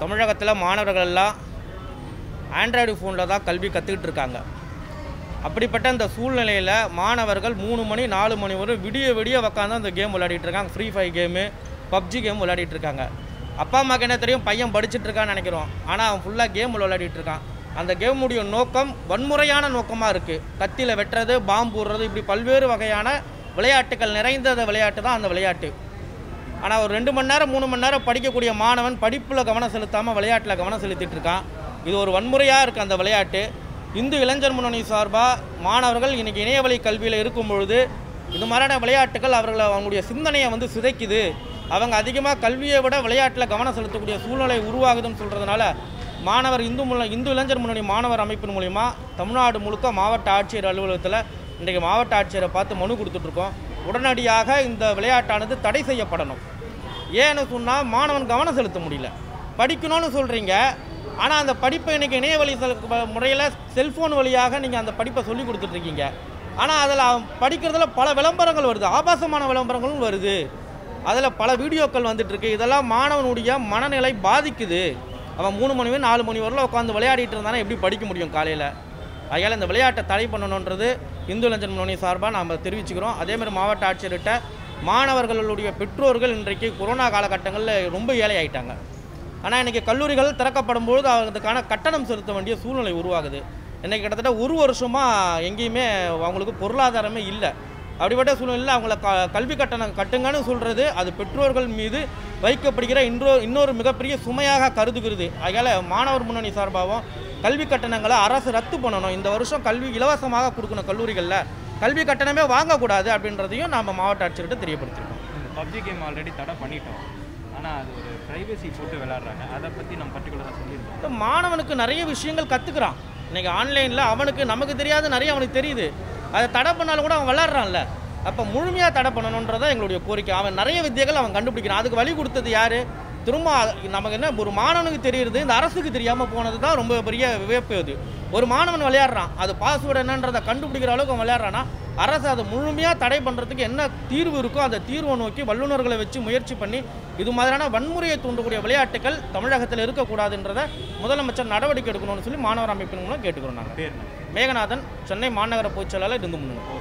தமிழகத்தில் மாணவர்கள் எல்லாம் ஆண்ட்ராய்டு ஃபோனில் தான் கல்வி கற்றுக்கிட்டு இருக்காங்க அப்படிப்பட்ட இந்த சூழ்நிலையில் மாணவர்கள் மூணு மணி நாலு மணி வரை விடிய விடிய உட்காந்து அந்த கேம் விளையாடிட்டு இருக்காங்க free fire game PUBG game விளையாடிட்டு இருக்காங்க அப்பா அம்மாக்கு என்ன தெரியும் பையன் படிச்சுட்டு இருக்கான்னு நினைக்கிறோம் ஆனால் அவன் ஃபுல்லாக கேம் விளையாடிட்டு இருக்கான் அந்த கேமுடைய நோக்கம் வன்முறையான நோக்கமாக இருக்குது கத்தியில் வெட்டுறது பாம்பு போடுறது இப்படி பல்வேறு வகையான விளையாட்டுகள் நிறைந்த விளையாட்டு தான் அந்த விளையாட்டு ஆனால் ஒரு ரெண்டு மணி நேரம் மூணு மணி நேரம் படிக்கக்கூடிய மாணவன் படிப்பில் கவனம் செலுத்தாமல் விளையாட்டில் கவனம் செலுத்திட்டு இருக்கான் இது ஒரு வன்முறையாக இருக்குது அந்த விளையாட்டு இந்து இளைஞர் முன்னணி சார்பாக மாணவர்கள் இன்றைக்கி இணையவழி கல்வியில் இருக்கும் பொழுது இது மாதிரியான விளையாட்டுகள் அவர்களை அவங்களுடைய சிந்தனையை வந்து சிதைக்குது அவங்க அதிகமாக கல்வியை விட விளையாட்டில் கவனம் செலுத்தக்கூடிய சூழ்நிலை உருவாகுதுன்னு சொல்கிறதுனால மாணவர் இந்து முல இந்து இளைஞர் முன்னணி மாணவர் அமைப்பின் மூலிமா தமிழ்நாடு முழுக்க மாவட்ட ஆட்சியர் அலுவலகத்தில் இன்றைக்கு மாவட்ட ஆட்சியரை பார்த்து மனு கொடுத்துட்ருக்கோம் உடனடியாக இந்த விளையாட்டானது தடை செய்யப்படணும் ஏன்னு சொன்னால் மாணவன் கவனம் செலுத்த முடியல படிக்கணும்னு சொல்கிறீங்க ஆனால் அந்த படிப்பை இன்றைக்கி இணையவழி முறையில் செல்ஃபோன் வழியாக நீங்கள் அந்த படிப்பை சொல்லி கொடுத்துட்ருக்கீங்க ஆனால் அதில் அவன் படிக்கிறதுல பல விளம்பரங்கள் வருது ஆபாசமான விளம்பரங்களும் வருது அதில் பல வீடியோக்கள் வந்துட்டு இருக்கு இதெல்லாம் மாணவனுடைய மனநிலை பாதிக்குது அவன் மூணு மணி வரை நாலு மணி வரல உட்காந்து விளையாடிட்டு இருந்தானே எப்படி படிக்க முடியும் காலையில் அதனால் இந்த விளையாட்டை தடை பண்ணணுன்றது இந்து இளைஞர் முன்னணி சார்பாக நாம் தெரிவிச்சுக்கிறோம் அதேமாதிரி மாவட்ட ஆட்சியர்கிட்ட மாணவர்களுடைய பெற்றோர்கள் இன்றைக்கு கொரோனா காலகட்டங்களில் ரொம்ப ஏழை ஆயிட்டாங்க ஆனால் இன்றைக்கி கல்லூரிகள் திறக்கப்படும் பொழுது அதுக்கான கட்டணம் செலுத்த வேண்டிய சூழ்நிலை உருவாகுது இன்றைக்கி கிட்டத்தட்ட ஒரு வருஷமாக எங்கேயுமே அவங்களுக்கு பொருளாதாரமே இல்லை அப்படிப்பட்ட சூழ்நிலையில் அவங்கள க கல்வி கட்டணம் கட்டுங்கன்னு சொல்கிறது அது பெற்றோர்கள் மீது வைக்கப்படுகிற இன்றோ இன்னொரு மிகப்பெரிய சுமையாக கருதுகிறது அதனால் மாணவர் முன்னணி சார்பாகவும் கல்வி கட்டணங்களை அரசு ரத்து பண்ணணும் இந்த வருஷம் கல்வி இலவசமாக கொடுக்கணும் கல்லூரிகளில் கல்வி கட்டணமே வாங்கக்கூடாது அப்படின்றதையும் நாம் மாவட்ட ஆட்சியர்கிட்ட தெரியப்படுத்திருக்கோம் பப்ஜி கேம் ஆல்ரெடி தடை பண்ணிட்டோம் ஆனால் அது ஒரு ப்ரைவசி போட்டு விளாட்றாங்க அதை பற்றி நம்ம பர்டிகுலராக சொல்லியிருந்தோம் இந்த மாணவனுக்கு நிறைய விஷயங்கள் கற்றுக்குறான் இன்னைக்கு ஆன்லைனில் அவனுக்கு நமக்கு தெரியாத நிறைய அவனுக்கு தெரியுது அதை தடை பண்ணாலும் கூட அவன் விளாட்றான்ல அப்போ முழுமையாக தடை பண்ணணுன்றதான் எங்களுடைய கோரிக்கை அவன் நிறைய வித்தியைகள் அவன் கண்டுபிடிக்கிறான் அதுக்கு வழி கொடுத்தது யார் திரும்ப அது- நமக்கு என்ன ஒரு மாணவனுக்கு தெரியுது இந்த அரசுக்கு தெரியாமல் போனது தான் ரொம்ப பெரிய வியப்பு அது ஒரு மாணவன் விளையாடுறான் அது பாஸ்வேர்டு என்னன்றதை கண்டுபிடிக்கிற அளவுக்கு அவன் விளையாடுறான்னா அரசு அதை முழுமையாக தடை பண்ணுறதுக்கு என்ன தீர்வு இருக்கோ அந்த தீர்வை நோக்கி வல்லுநர்களை வச்சு முயற்சி பண்ணி இது மாதிரியான வன்முறையை தூண்டக்கூடிய விளையாட்டுகள் தமிழகத்தில் இருக்கக்கூடாதுன்றதை முதலமைச்சர் நடவடிக்கை எடுக்கணும்னு சொல்லி மாணவர் அமைப்பின் மூலம் கேட்டுக்கிறோம் நாங்கள் பேர் என்ன மேகநாதன் சென்னை மாநகர பொதுச் செயலாளர் இந்து முன்னணி